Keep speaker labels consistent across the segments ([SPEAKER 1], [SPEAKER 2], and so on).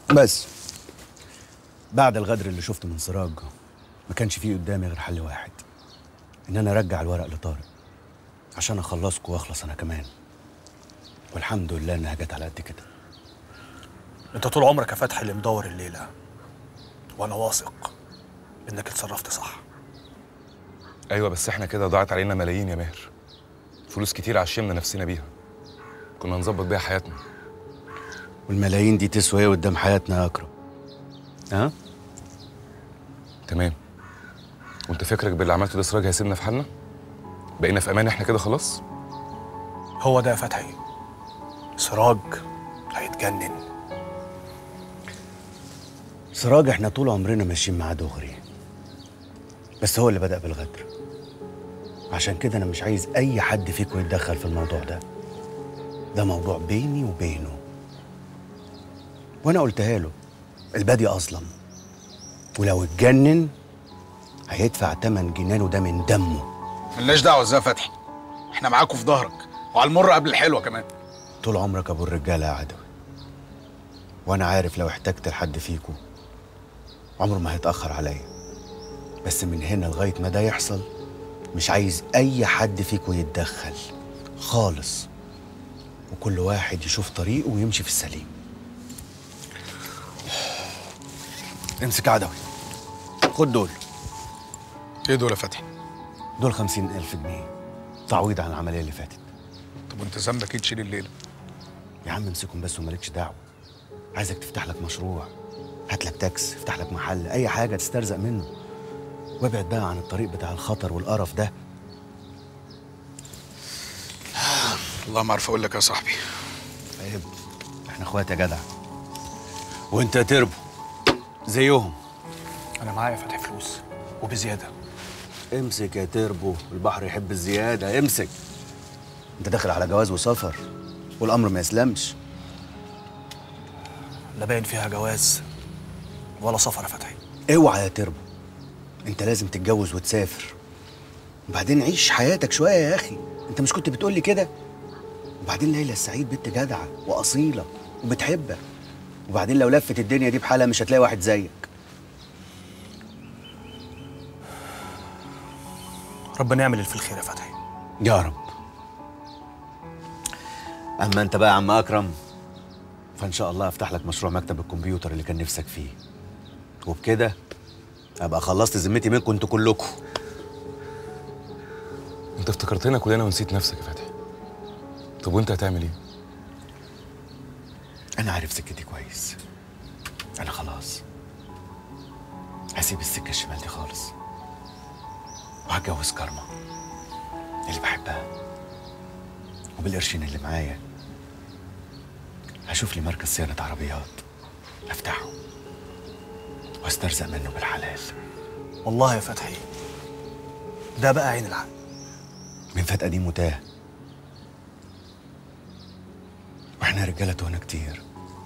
[SPEAKER 1] بس بعد الغدر اللي شفته من سراج ما كانش فيه قدامي غير حل واحد ان انا ارجع الورق لطارق عشان اخلصكوا واخلص انا كمان والحمد لله انها جت على قد كده
[SPEAKER 2] انت طول عمرك يا فتحي اللي مدور الليله وانا واثق انك اتصرفت صح
[SPEAKER 3] ايوه بس احنا كده ضاعت علينا ملايين يا ماهر فلوس كتير عشمنا نفسنا بيها كنا نظبط بيها حياتنا
[SPEAKER 1] والملايين دي تسوى ايه قدام حياتنا يا اكرم ها
[SPEAKER 3] تمام وانت فكرك باللي عملته ده سراج هيسيبنا في حالنا بقينا في امان احنا كده خلاص
[SPEAKER 2] هو ده يا فتحي سراج هيتجنن
[SPEAKER 1] سراج احنا طول عمرنا ماشيين معاه دغري بس هو اللي بدأ بالغدر عشان كده انا مش عايز اي حد فيكم يتدخل في الموضوع ده ده موضوع بيني وبينه وانا قلتها له البادي اظلم ولو اتجنن هيدفع تمن جنانه ده من دمه
[SPEAKER 4] ملناش دعوه ازاي يا فتحي احنا معاكوا في ظهرك وعلى المر قبل الحلوه كمان
[SPEAKER 1] طول عمرك ابو الرجاله يا عدوي وانا عارف لو احتجت لحد فيكم عمره ما هيتاخر عليا بس من هنا لغايه ما ده يحصل مش عايز اي حد فيكم يتدخل خالص وكل واحد يشوف طريقه ويمشي في السليم امسك عدوي خد دول
[SPEAKER 4] ايه دول يا فتحي
[SPEAKER 1] دول خمسين ألف جنيه تعويض عن العملية اللي فاتت
[SPEAKER 4] طب وانت ذنبك ايه تشيل الليله
[SPEAKER 1] يا عم امسكهم بس ومالكش دعوة عايزك تفتح لك مشروع هات لك تاكس افتح لك محل أي حاجة تسترزق منه وابعد بقى عن الطريق بتاع الخطر والقرف ده
[SPEAKER 4] والله ما عارف اقول لك يا صاحبي
[SPEAKER 1] عيب احنا اخوات يا جدع وانت يا تربو زيهم
[SPEAKER 2] انا معايا يا فتحي فلوس وبزياده
[SPEAKER 1] امسك يا تربو البحر يحب الزيادة امسك انت داخل على جواز وسفر والأمر ما يسلمش
[SPEAKER 2] لا باين فيها جواز ولا سفر يا فتحي
[SPEAKER 1] اوعى يا تربو انت لازم تتجوز وتسافر وبعدين عيش حياتك شويه يا اخي انت مش كنت بتقول لي كده وبعدين ليلى السعيد بنت جدعه واصيله وبتحبك وبعدين لو لفت الدنيا دي بحالها مش هتلاقي واحد زيك
[SPEAKER 2] ربنا يعمل اللي في الخير يا فتحي
[SPEAKER 1] يا رب اما انت بقى يا عم اكرم فان شاء الله افتح لك مشروع مكتب الكمبيوتر اللي كان نفسك فيه وبكده ابقى خلصت ذمتي منكم انتوا كلكم
[SPEAKER 3] انت افتكرتنا كلنا ونسيت نفسك يا فتحي طب وانت هتعمل ايه
[SPEAKER 1] انا عارف سكتي كويس انا خلاص هسيب السكه الشمال دي خالص وهتجوز كارما اللي بحبها وبالقرشين اللي معايا هشوف لي مركز صيانه عربيات افتحه واسترزق منه بالحلال
[SPEAKER 2] والله يا فتحي ده بقى عين العقل
[SPEAKER 1] من فات قديم وتاه واحنا رجاله تهنا كتير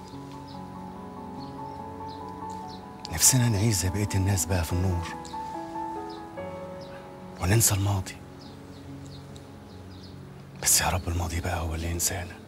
[SPEAKER 1] نفسنا نعيش زي بقيه الناس بقى في النور وننسى الماضي بس يا رب الماضي بقى هو اللي ينسانا